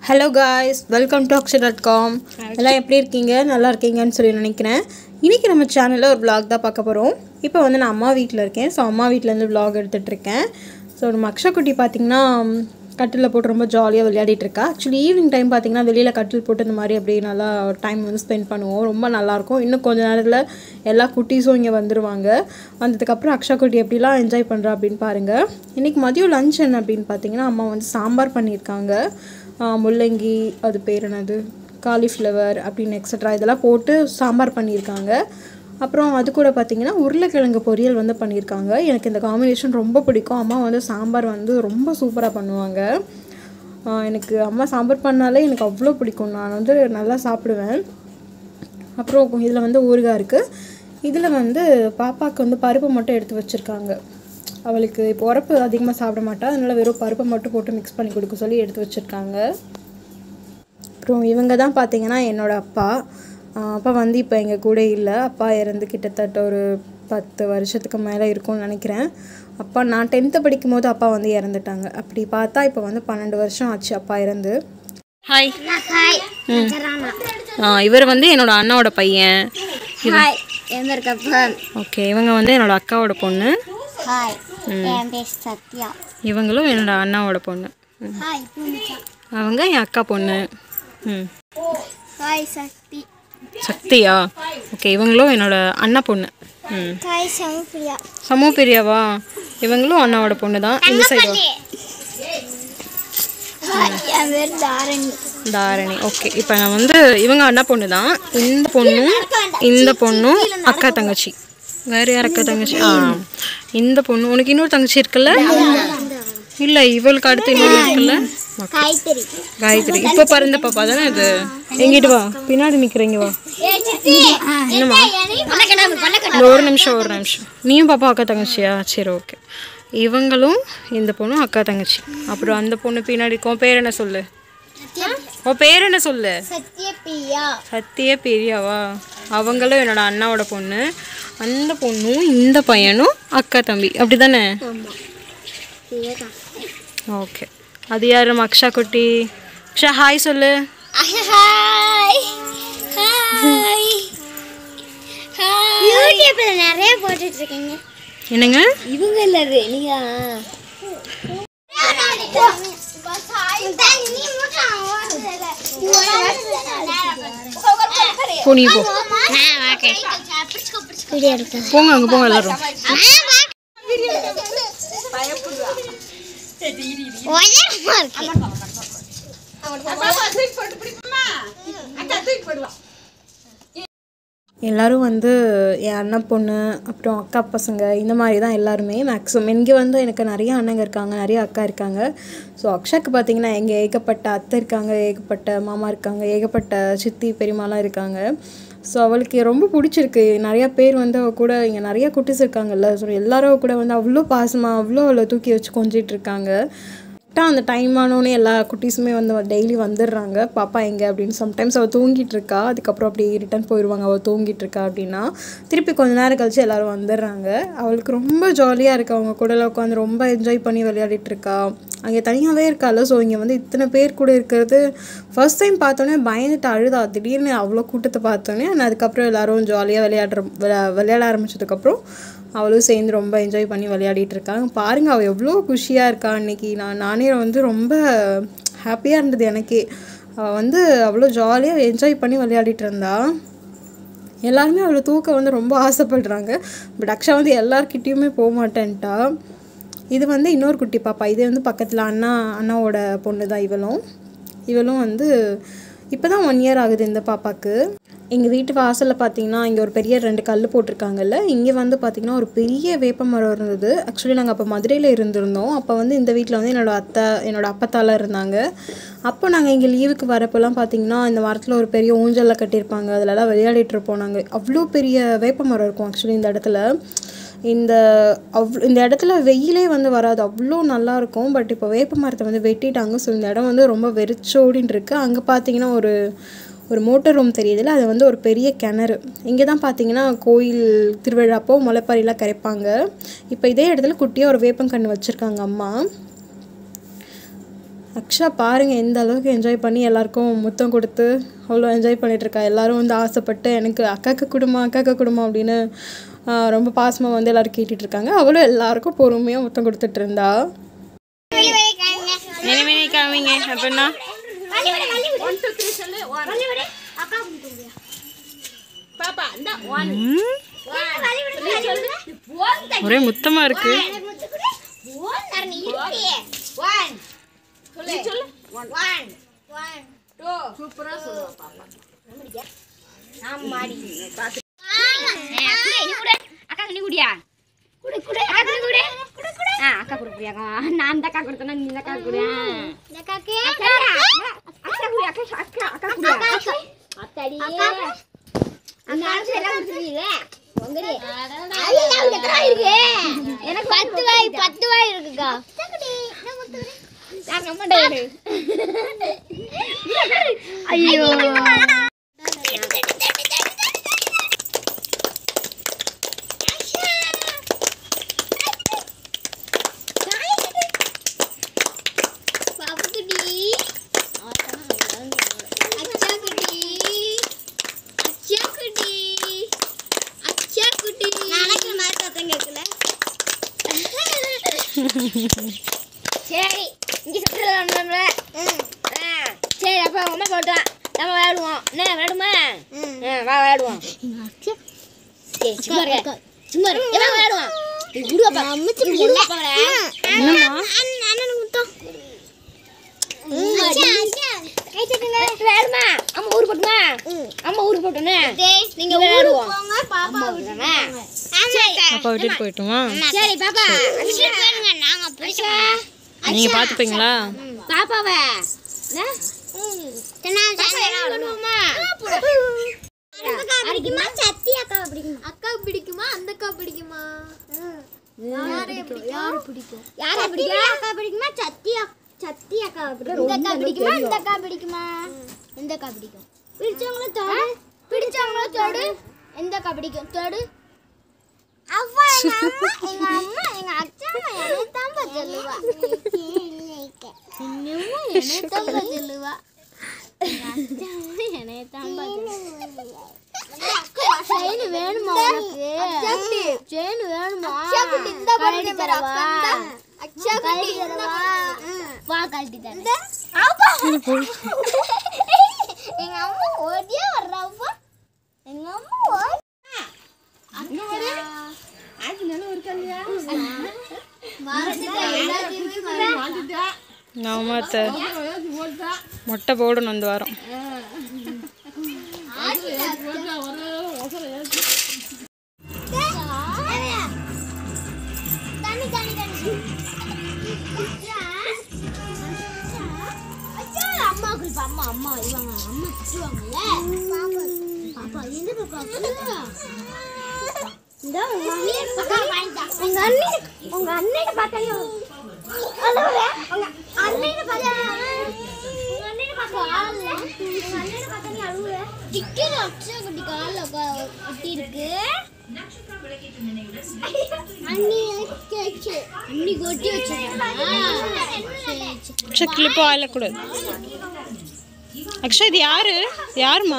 Hello guys welcome to Akshar dot com எல்லாம் எப்படி இருக்கீங்க நல்லா இருக்கீங்கன்னு சொல்லி நினைக்கிறேன் இன்றைக்கி நம்ம சேனலில் ஒரு vlog தான் பார்க்க போகிறோம் இப்போ வந்து நான் அம்மா வீட்டில் இருக்கேன் ஸோ அம்மா வீட்டிலேருந்து vlog எடுத்துகிட்டு இருக்கேன் ஸோ நம்ம அக்ஷகுட்டி பார்த்திங்கன்னா கட்டிலில் போட்டு ரொம்ப ஜாலியாக விளையாடிட்டு இருக்கா ஆக்சுவலி ஈவினிங் டைம் பார்த்திங்கன்னா வெளியில் கட்டில் போட்டு இந்த மாதிரி அப்படியே நல்லா டைம் வந்து ஸ்பெண்ட் பண்ணுவோம் ரொம்ப நல்லாயிருக்கும் இன்னும் கொஞ்ச நேரத்தில் எல்லா குட்டீஸும் இங்கே வந்துடுவாங்க வந்ததுக்கப்புறம் அக்ஷா குட்டி எப்படிலாம் என்ஜாய் பண்ணுறா அப்படின்னு பாருங்கள் இன்றைக்கி மதியம் லஞ்ச் என்ன அப்படின்னு பார்த்தீங்கன்னா அம்மா வந்து சாம்பார் பண்ணியிருக்காங்க ஆஹ் முள்ளங்கி அது பேர் என்னது காலிஃப்ளவர் அப்படின்னு எக்ஸட்ரா இதெல்லாம் போட்டு சாம்பார் பண்ணியிருக்காங்க அப்புறம் அது கூட பார்த்தீங்கன்னா உருளைக்கிழங்கு பொரியல் வந்து பண்ணியிருக்காங்க எனக்கு இந்த காம்பினேஷன் ரொம்ப பிடிக்கும் அம்மா வந்து சாம்பார் வந்து ரொம்ப சூப்பராக பண்ணுவாங்க ஆஹ் எனக்கு அம்மா சாம்பார் பண்ணாலே எனக்கு அவ்வளோ பிடிக்கும் நான் வந்து நல்லா சாப்பிடுவேன் அப்புறம் இதில் வந்து ஊறுகாய் இருக்குது இதில் வந்து பாப்பாவுக்கு வந்து பருப்பு மட்டும் எடுத்து வச்சுருக்காங்க அவளுக்கு இப்போ உரப்பு அதிகமாக சாப்பிட மாட்டா அதனால் வெறும் பருப்பை மட்டும் போட்டு மிக்ஸ் பண்ணி கொடுக்க சொல்லி எடுத்து வச்சுருக்காங்க அப்புறம் இவங்க தான் பார்த்தீங்கன்னா என்னோட அப்பா ஆஹ் அப்பா வந்து இப்போ எங்கள் கூட இல்லை அப்பா இறந்து கிட்டத்தட்ட ஒரு பத்து வருஷத்துக்கு மேலே இருக்கும்னு நினைக்கிறேன் அப்பா நான் டென்த்து படிக்கும் போது அப்பா வந்து இறந்துட்டாங்க அப்படி பார்த்தா இப்போ வந்து பன்னெண்டு வருஷம் ஆச்சு அப்பா இறந்து ஹாய் ஹாய் சரணா இவர் வந்து என்னோட அண்ணாவோட பையன் ஹாய் என் பேர் கப்பன் ஓகே இவங்க வந்து என்னோட அக்காவோட பொண்ணு ஹாய் என் பேர் சத்யா இவங்களும் என்னோட அண்ணாவோட பொண்ணு ம். ஹாய் பூமிகா அவங்க என் அக்கா பொண்ணு ம் ஹாய் சக்தி சக்தியா ஓகே இவங்களும் என்னோட அண்ணா பொண்ணு ம் ஹாய் சமப்பிரியா சமூக பெரியாவா இவங்களும் அண்ணாவோட பொண்ணு தான் இந்த சைடு ஹாய் என் பேர் தாரணி தாரணி ஓகே இப்போ நான் வந்து இவங்க அண்ணா பொண்ணு தான் இந்த பொண்ணும் இந்த பொண்ணும் அக்கா தங்கச்சி வேற யார் அக்கா தங்கச்சி ஆ இந்த பொண்ணு உனக்கு இன்னொரு தங்கச்சி இருக்குல்ல இல்லை இவளுக்கு அடுத்து இன்னொரு இருக்குல்ல காய்கறி காயத்ரி இப்போ பிறந்த பாப்பா தானே இது எங்கிட்டு வா பின்னாடி நிற்கிறீங்க வா என்னம்மா இந்த ஒரு நிமிஷம் ஒரு நிமிஷம் நீயும் பாப்பா அக்கா தங்கச்சியா சரி ஓகே இவங்களும் இந்த பொண்ணும் அக்கா தங்கச்சி அப்புறம் அந்த பொண்ணு பின்னாடி இருக்கும் பேர் என்ன சொல்லு உன் பேர் என்ன சொல்லு சத்யபிரியா சத்திய பெரியாவா அவங்களும் என்னோட அண்ணாவோட பொண்ணு அந்த பொண்ணும் இந்த பையனும் அக்கா தம்பி அப்படி தானே ஓகே அது யார் நம்ம அக்ஷா குட்டி அக்ஷா ஹாய் சொல்லு ஹாய் ஹாய் யூடியூப்ல நிறைய போட்டுட்டு இருக்கீங்க என்னங்க இவங்க இல்லது நீங்க போ நீ போ வீடியோ எடுக்க போங்க அங்கே போங்க எல்லாரும் உயரமா இருக்கு எல்லாரும் வந்து என் அண்ணன் பொண்ணு அப்புறம் அக்கா பசங்க இந்த மாதிரி தான் எல்லாருமே மேக்ஸிமம் இங்கே வந்து எனக்கு நிறைய அண்ணங்க இருக்காங்க நிறைய அக்கா இருக்காங்க ஸோ அக்ஷாக்கு பார்த்தீங்கன்னா எங்கே ஏகப்பட்ட அத்தை இருக்காங்க ஏகப்பட்ட மாமா இருக்காங்க ஏகப்பட்ட சித்தி பெரியமாலாம் இருக்காங்க ஸோ அவளுக்கு ரொம்ப பிடிச்சிருக்கு நிறையா பேர் வந்து அவ கூட இங்கே நிறைய குட்டிஸ் இருக்காங்கல்ல ஸோ எல்லாரும் கூட வந்து அவ்வளோ பாசமாக அவ்வளோ அவளை தூக்கி வச்சு கொஞ்சிட்டு இருக்காங்க கரெக்டாக அந்த டைம் ஆனோடனே எல்லா குட்டீஸுமே வந்து டெய்லி வந்துடுறாங்க பாப்பா எங்கே அப்படின்னு சம்டைம்ஸ் அவள் தூங்கிட்டு இருக்கா அதுக்கப்புறம் அப்படி ரிட்டர்ன் போயிடுவாங்க அவள் தூங்கிட்டு இருக்கா அப்படின்னா திருப்பி கொஞ்ச நேரம் கழிச்சு எல்லாரும் வந்துடுறாங்க அவளுக்கு ரொம்ப ஜாலியாக இருக்கு அவங்க கூட உட்காந்து ரொம்ப என்ஜாய் பண்ணி விளையாடிட்டு இருக்கா அங்கே தனியாகவே இருக்கால ஸோ இங்கே வந்து இத்தனை பேர் கூட இருக்கிறது ஃபர்ஸ்ட் டைம் பார்த்தோன்னே பயந்துட்டு அழுதா திடீர்னு அவ்வளோ கூட்டத்தை பார்த்தோன்னே ஆனால் அதுக்கப்புறம் எல்லாரும் ஜாலியாக விளையாடுற விளையா- விளையாட ஆரம்பிச்சதுக்கப்புறம் அவளும் சேர்ந்து ரொம்ப என்ஜாய் பண்ணி விளையாடிட்டு இருக்காங்க பாருங்க அவள் எவ்வளோ குஷியாக இருக்கா அன்னைக்கு நான் நானே வந்து ரொம்ப ஹாப்பியாக இருந்தது எனக்கே அவள் வந்து அவ்வளோ ஜாலியாக என்ஜாய் பண்ணி விளையாடிட்டு இருந்தா எல்லாருமே அவளை தூக்க வந்து ரொம்ப ஆசைப்படுறாங்க பட் அக்ஷா வந்து எல்லார்கிட்டேயுமே போக மாட்டேன்ட்டா இது வந்து இன்னொரு குட்டி பாப்பா இது வந்து பக்கத்தில் அண்ணா அண்ணாவோட பொண்ணு தான் இவளும் இவளும் வந்து இப்போ தான் ஒன் இயர் ஆகுது இந்த பாப்பாக்கு எங்கள் வீட்டு வாசலில் பார்த்தீங்கன்னா இங்கே ஒரு பெரிய ரெண்டு கல் போட்டிருக்காங்கல்ல இங்கே வந்து பார்த்தீங்கன்னா ஒரு பெரிய வேப்ப மரம் இருந்தது ஆக்சுவலி நாங்கள் அப்போ மதுரையில் இருந்திருந்தோம் அப்போ வந்து இந்த வீட்டில் வந்து என்னோட அத்தை என்னோட அப்பத்தாலாம் இருந்தாங்க அப்போ நாங்கள் இங்கே லீவுக்கு வரப்போலாம் பார்த்தீங்கன்னா இந்த மரத்தில் ஒரு பெரிய ஊஞ்சலில் கட்டியிருப்பாங்க அதிலலாம் விளையாடிட்டு இருப்போம் நாங்கள் அவ்வளோ பெரிய வேப்ப மரம் இருக்கும் ஆக்சுவலி இந்த இடத்துல இந்த அவ் இந்த இடத்துல வெயிலே வந்து வராது அவ்வளோ நல்லா இருக்கும் பட் இப்போ வேப்ப மரத்தை வந்து வெட்டிட்டாங்க ஸோ இந்த இடம் வந்து ரொம்ப வெறிச்சோடின்னு இருக்கு அங்கே பார்த்தீங்கன்னா ஒரு ஒரு மோட்டர் ரூம் தெரியுதுல்ல அது வந்து ஒரு பெரிய கிணறு இங்கே தான் பார்த்தீங்கன்னா கோயில் திருவிழாப்போ முளைப்பாரிலாம் கரைப்பாங்க இப்போ இதே இடத்துல குட்டியாக ஒரு வேப்பங்கன்று வச்சுருக்காங்க அம்மா அக்ஷா பாருங்கள் எந்த அளவுக்கு என்ஜாய் பண்ணி எல்லாருக்கும் முத்தம் கொடுத்து அவ்வளோ என்ஜாய் பண்ணிகிட்ருக்கா எல்லாரும் வந்து ஆசைப்பட்டு எனக்கு அக்காக்கு கொடுமா அக்காக்கு கொடுமா அப்படின்னு ஆஹ் ரொம்ப பாசமாக வந்து எல்லோரும் கேட்டுட்ருக்காங்க அவளும் எல்லாருக்கும் பொறுமையாக முத்தம் கொடுத்துட்டு இருந்தா இனிமே காமிங்க அப்படின்னா ஒரே முத்தமாக இருக்கு அக்கா நீ குடியா குடு குடு அக்கா குடு குடு ஆ அக்கா குடுக்குறியா நான் அந்த அக்கா கொடுத்தேன்னா நீ இந்த அக்கா குடியா அக்கா குடி அக்கா அக்கா அக்கா குடியா அத்தாடி எனக்கு பத்து வாய் பத்து வாய் இருக்குக்கா ஐயோ பாப்புக்குட்டி அச்சா குட்டி அச்சா குட்டி அச்சா குட்டி நடக்கிற மாதிரி சத்தம் கேட்கல சரி இங்க சுற்றுலாம்ல சரி அப்ப அவங்க அம்மா போட்டோம் நம்ம விளையாடுவோம் என்ன விளையாடுமா ஆ, வா விளையாடுவோம் சரி சும்மா இருக்க சும்மா இரு எல்லாம் விளையாடுவோம் குடுவாப்பா குடுவாப்பா என்னம்மா அண்ணனுக்கு முத்தம் விளையாடுமா அம்மா ஊர் போட்டுமா அம்மா ஊர் போட்டோன்னு நீங்க விளையாடுவோம் போங்க பாப்பா விளையாடுவோமா? அப்பா விட்டுட்டு போயிட்டுமா சரி பாப்பா போயிருங்க நாங்க பிடிச்சோம் நீங்கள் பார்த்துப்பீங்களா பாப்பாவை அடிக்குமா சத்தி அக்கா பிடிக்குமா அக்கா பிடிக்குமா அந்த அக்கா பிடிக்குமா யாரை பிடிக்கும் யாரு பிடிக்கும் யாரை பிடிக்கும் அக்கா பிடிக்குமா சத்தி அக்- சத்தி அக்கா பிடிக்கும் இந்த அக்கா பிடிக்குமா இந்த அக்கா பிடிக்குமா இந்த அக்கா பிடிக்கும் பிடிச்சவங்கள தொடு பிடிச்சவங்கள தொடு எந்த அக்கா பிடிக்கும் தொடு அவ்வா எங்க அம்மா எங்க அம்மா எங்க அச்சா என்ன தான் சொல்லுவா இன்னமும் என்ன தான் சொல்லுவா செயின் வேணுமா உனக்கு செயின் வேணுமா கழட்டி தரவா கழட்டி தரவா வா கழட்டி தரேன் எங்க அம்மா ஓடியே வர்றாப்பா எங்க அம்மா ஓடி ஆமாம் அத்தை மொட்டை போடணும் இந்த வாரம் தண்ணி தண்ணி தண்ணி அம்மா குறிப்பா அம்மா அம்மா இவங்க அம்மா திட்டுவாங்கல்ல பாப்பா எந்த பாப்பா இந்த உங்க அண்ணன் உங்க அண்ணன் உங்க அண்ணன் பார்த்தாலே அழுவுற உங்க அண்ணன் பார்த்தா உங்க அண்ணன் பார்த்தா அழுவுற உங்க அண்ணன் பார்த்தா நீ அழுவுற டிக்கெட் அக்ஷய குட்டி கால்ல ஒட்டி இருக்கு அண்ணி கேச்சு அண்ணி கொட்டி வச்சிருக்கா அக்ஷா கிளிப்பு ஆயிடக்கூடாது அக்ஷா இது யாரு யாருமா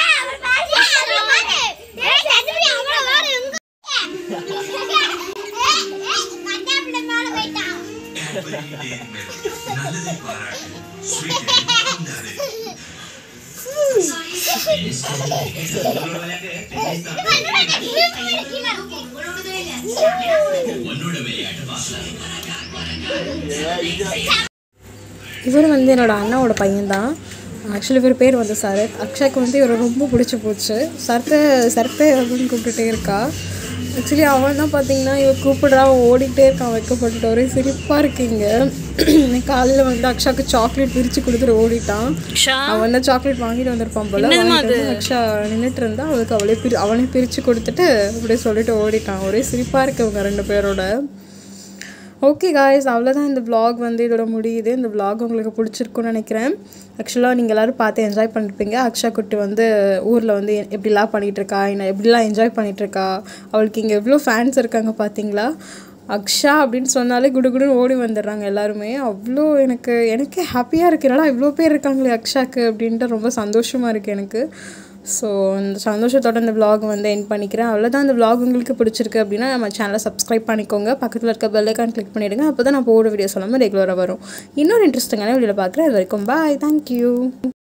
இவர் வந்து என்னோட அண்ணாவோட பையன்தான் ஆக்சுவலி இவர் பேர் வந்து சரத் அக்ஷாக்கு வந்து இவரை ரொம்ப பிடிச்சி போச்சு சரத்தை சரத்தை அப்படின்னு கூப்பிட்டுட்டே இருக்கா ஆக்சுவலி அவன் தான் பார்த்தீங்கன்னா இவன் கூப்பிடுறா அவன் ஓடிட்டே இருக்கான் வைக்கப்பட்டுட்டு ஒரே சிரிப்பாக இருக்கீங்க காலையில் வந்து அக்ஷாக்கு சாக்லேட் பிரித்து கொடுத்துட்டு ஓடிட்டான் அவன் தான் சாக்லேட் வாங்கிட்டு வந்திருப்பான் போல வாங்கிட்டு வந்து அக்ஷா நின்றுட்டு இருந்தா அவளுக்கு அவளே பிரி அவனே பிரித்து கொடுத்துட்டு அப்படியே சொல்லிட்டு ஓடிட்டான் ஒரே சிரிப்பாக இருக்கு இவங்க ரெண்டு பேரோட ஓகே காய்ஸ் அவ்வளோதான் இந்த vlog வந்து இதோட முடியுது இந்த vlog உங்களுக்கு பிடிச்சிருக்குன்னு நினைக்கிறேன் ஆக்சுவலாக நீங்கள் எல்லோரும் பார்த்து என்ஜாய் பண்ணிருப்பீங்க அக்ஷா குட்டி வந்து ஊரில் வந்து எ- எப்படிலாம் பண்ணிகிட்டு இருக்கா என்ன எப்படிலாம் என்ஜாய் பண்ணிகிட்டு இருக்கா அவளுக்கு இங்கே எவ்வளோ ஃபேன்ஸ் இருக்காங்க பார்த்தீங்களா அக்ஷா அப்படின்னு சொன்னாலே குடுகுடுன்னு ஓடி வந்துடுறாங்க எல்லாருமே அவ்வளோ எனக்கு எனக்கே ஹாப்பியாக இருக்கு என்னடா இவ்வளோ பேர் இருக்காங்களே அக்ஷாக்கு அப்படின்ட்டு ரொம்ப சந்தோஷமாக இருக்குது எனக்கு ஸோ இந்த சந்தோஷத்தோட இந்த vlog வந்து என் பண்ணிக்கிறேன் அவ்வளோதான் இந்த vlog உங்களுக்கு பிடிச்சிருக்கு அப்படின்னா நம்ம சேனலை சப்ஸ்கிரைப் பண்ணிக்கோங்க பக்கத்தில் இருக்க பெல் ஐக்கான் கிளிக் பண்ணிவிடுங்க அப்போ தான் நான் போடுற வீடியோஸ் எல்லாமே ரெகுலராக வரும் இன்னொரு இன்ட்ரெஸ்டிங்கான வீடியோவில் பார்க்குறேன் அது வரைக்கும் பாய் தேங்க்யூ